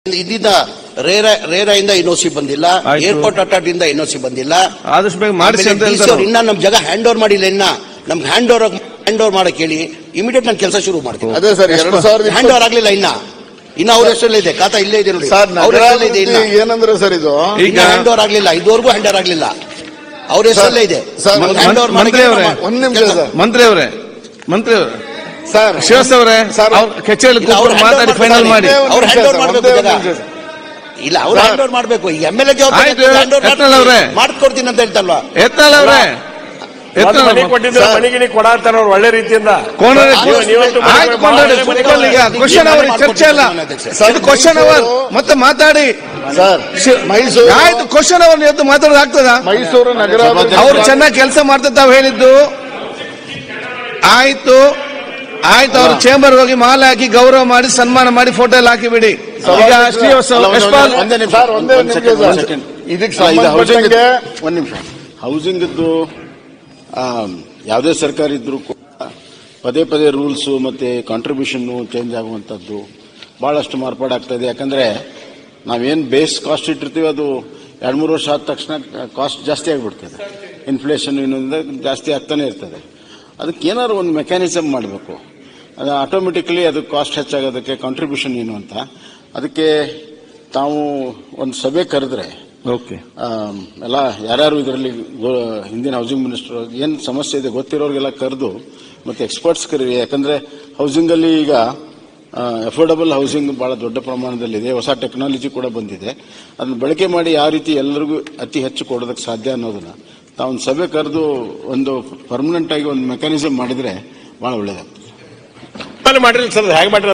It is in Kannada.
ಇದ್ದಿದ್ದ ರೇರ ರೇರಾಯಿಂದ ಎನ್ಒಸಿ ಬಂದಿಲ್ಲ ಆಯ್ತು. ಏರ್ಪೋರ್ಟ್ ಅಟಾಟಿಂದ ಎನ್ಒಸಿ ಬಂದಿಲ್ಲ ಆದಷ್ಟು ಬೇಗ ಮಾಡಿಸಿ ಅಂತ ಆಮೇಲೆ DC ಹೇಳ್ತಾರೆ ಅವ್ರು ಇನ್ನ ನಮ್ ಜಾಗ ಹ್ಯಾಂಡ್ ಓವರ್ ಮಾಡಿಲ್ಲ ಇನ್ನ ನಮ್ಗೆ ಹ್ಯಾಂಡ್ ಓವರ್ ಹ್ಯಾಂಡ್ ಓವರ್ ಮಾಡಕ್ ಹೇಳಿ ಇಮಿಡಿಯೇಟ್ ನಾನು ಕೆಲಸ ಶುರು ಮಾಡ್ತೀನಿ ಅದೇ ಸರ್ ಎರಡ್ ಸಾವಿರದ ಹ್ಯಾಂಡ್ ಓವರ್ ಆಗ್ಲಿಲ್ಲ ಇನ್ನ ಇನ್ನ ಅವ್ರ ಹೆಸರಲ್ಲೇ ಇದೆ ಖಾತಾ ಇಲ್ಲೇ ಇದೆ ನೋಡಿ ಸರ್ ಅವ್ರ ಹೆಸರಲ್ಲೇ ಇದೆ ಇನ್ನ ನಗರಾಭಿವೃದ್ಧಿ ಏನಂದ್ರೆ ಸರ್ ಇದು ಈಗ- ಇನ್ನ ಹ್ಯಾಂಡ್ ಓವರ್ ಆಗ್ಲಿಲ್ಲ ಇದುವರೆಗೂ ಹ್ಯಾಂಡ್ ಓವರ್ ಆಗ್ಲಿಲ್ಲ ಅವ್ರ ಹೆಸರಲ್ಲೇ ಇದೆ ಸರ್, ನಮ್ಗೆ hand over ಮಂತ್ರಿ ಮಾಡಕ್ಕೆ ಅವರೇ, ನಾವು- ಒಂದ್ ನಿಮಿಷ ಸರ್ ಮಂತ್ರಿ ಅವರೇ ಮಂತ್ರಿ ಅವರೇ ಸರ್ ಶಿವಸ್ ಅವರೇ ಸರ್, ಅವ್ರ ಕಚೇರಿ ಇಲ್ಲ, ಅವ್ರು ಕೂತ್ಕೊಂಡು hand ಮಾತಾಡಿ over ಫೈನಲ್ ಮಾಡ್ತಾರೆ. ಮಾಡಿ ಒಂದೇ ಅವ್ರು ಒಂದ್ hand over ನಿಮಿಷ, ಮಾಡ್ಬೇಕು ಒಂದೇ ಜಾಗ. ಒಂದ್ ನಿಮಿಷ. ಇಲ್ಲ ಅವ್ರು ಸರ್. ಹ್ಯಾಂಡ್ ಓವರ್ ಮಾಡ್ಬೇಕು ಈಗ ಎಮ್ ಎಲ್ ಎ ಜವಾಬ್ದಾರಿ ಆಯ್ತು, hand over ಯತ್ನಾಳ್ ಅವ್ರೆ. ಮಾಡ್ಕೊಡ್ತೀನಿ ಅಂತ ಹೇಳ್ತಲ್ವಾ ಎತ್ತಲ್ಲ ಅವ್ರೆ ಒಂದು ಎತ್ತಲ್ಲ ಮನೆ ಕೊಟ್ಟಿದ್ರೆ ಸರ್. ಮನೆಗಿನಿ ಕೊಡಾತಾರ ಅವ್ರು ಒಳ್ಳೆ ರೀತಿಯಿಂದ ಕೋಣರೆ ನೀವು- ನೀವಂತೂ ಮನೆ ಆಯ್ತು ಕೊಡಿ, ಕೊಂಡಾಡಿ ಮನೆ ಕೂತ್ಕೊಳ್ಳಿ ಈಗ ಕೊಡಿ. ಕ್ವಶನ್ ಅವರ್ ಚರ್ಚೆ ಅಲ್ಲ ಸರ್, ಇದು ಕ್ವಶನ್ ಅವರ್ ಮತ್ತೆ ಮಾತಾಡಿ ಸರ್ ಮೈಸೂರು ಆಯ್ತು ಕ್ವಶನ್ ಅವರ್ ಎದ್ದು ಮಾತಾಡೋದು ಆಗ್ತದ ಮೈಸೂರು ನಗರ ಅವ್ರು ಚೆನ್ನಾಗಿ ಕೆಲಸ ಮಾಡ್ತಾ ತಾವು ಹೇಳಿದ್ದು ಆಯ್ತು ಆಯ್ತು ಅವ್ರು ಚೇಂಬರ್ ಹೋಗಿ ಮಾಲೆ ಹಾಕಿ ಗೌರವ ಮಾಡಿ ಸನ್ಮಾನ ಮಾಡಿ ಫೋಟೋ ಎಲ್ಲ ಹಾಕಿ ಬಿಡಿ ಈಗ ಶ್ರೀವಾಸ್ತವ ಯಶ್ಪಾಲ್ ಒಂದೇ ನಿಮಿಷ ಸರ್ ಒಂದೇ ಒಂದು ನಿಮಿಷ ಸರ್ ಇದಕ್ಕೆ ಸಂಬಂಧಪಟ್ಟಂಗೆ ಒಂದ್ ನಿಮಿಷ ಹೌಸಿಂಗ್ ಯಾವುದೇ ಸರ್ಕಾರ ಇದ್ರೂ ಕೂಡ ಪದೇ ಪದೇ ರೂಲ್ಸು ಮತ್ತೆ ಕಾಂಟ್ರಿಬ್ಯೂಷನ್ ಚೇಂಜ್ ಆಗುವಂಥದ್ದು ಬಹಳಷ್ಟು ಮಾರ್ಪಾಡಾಗ್ತಾ ಇದೆ ಯಾಕಂದ್ರೆ ನಾವೇನು ಬೇಸ್ ಕಾಸ್ಟ್ ಇಟ್ಟಿರ್ತೀವಿ ಅದು ಎರಡು ಮೂರು ವರ್ಷ ಆದ ತಕ್ಷಣ ಕಾಸ್ಟ್ ಜಾಸ್ತಿ ಆಗಿಬಿಡ್ತದೆ ಇನ್ಫ್ಲೇಷನ್ ಇನ್ನೊಂದು ಜಾಸ್ತಿ ಆಗ್ತಾನೆ ಇರ್ತದೆ ಅದಕ್ಕೆ ಏನಾದ್ರು ಒಂದು ಮೆಕ್ಯಾನಿಸಮ್ ಮಾಡಬೇಕು ಅದು ಆಟೋಮೆಟಿಕಲಿ ಅದು ಕಾಸ್ಟ್ ಹೆಚ್ಚಾಗೋದಕ್ಕೆ ಕಾಂಟ್ರಿಬ್ಯೂಷನ್ ಏನು ಅಂತ ಅದಕ್ಕೆ ತಾವು ಒಂದು ಸಭೆ ಕರೆದ್ರೆ ಓಕೆ ಆಮ್, ಎಲ್ಲ ಯಾರ್ಯಾರು ಇದರಲ್ಲಿ ಹಿಂದಿನ ಹೌಸಿಂಗ್ ಮಿನಿಸ್ಟರ್ ಏನು ಸಮಸ್ಯೆ ಇದೆ ಗೊತ್ತಿರೋರಿಗೆಲ್ಲ ಕರೆದು ಮತ್ತೆ ಎಕ್ಸ್ಪರ್ಟ್ಸ್ ಕರೀರಿ ಯಾಕಂದ್ರೆ ಹೌಸಿಂಗ್ ಅಲ್ಲಿ ಈಗ ಅಫೋರ್ಡಬಲ್ ಹೌಸಿಂಗ್ ಬಹಳ ದೊಡ್ಡ ಪ್ರಮಾಣದಲ್ಲಿದೆ ಹೊಸ ಟೆಕ್ನಾಲಜಿ ಕೂಡ ಬಂದಿದೆ ಅದನ್ನ ಬಳಕೆ ಮಾಡಿ ಯಾವ ರೀತಿ ಎಲ್ಲರಿಗೂ ಅತಿ ಹೆಚ್ಚು ಕೊಡೋದಕ್ಕೆ ಸಾಧ್ಯ ಅನ್ನೋದನ್ನ ತಾವೊಂದು ಸಭೆ ಕರೆದು ಒಂದು ಪರ್ಮನೆಂಟ್ ಆಗಿ ಒಂದು ಮೆಕ್ಯಾನಿಸಮ್ ಮಾಡಿದ್ರೆ ಬಹಳ ಒಳ್ಳೇದಾಗ್ತದೆ ಮಾಡಿರಲಿ ಸರ್ ಹೇಗೆ ಮಾಡಿರ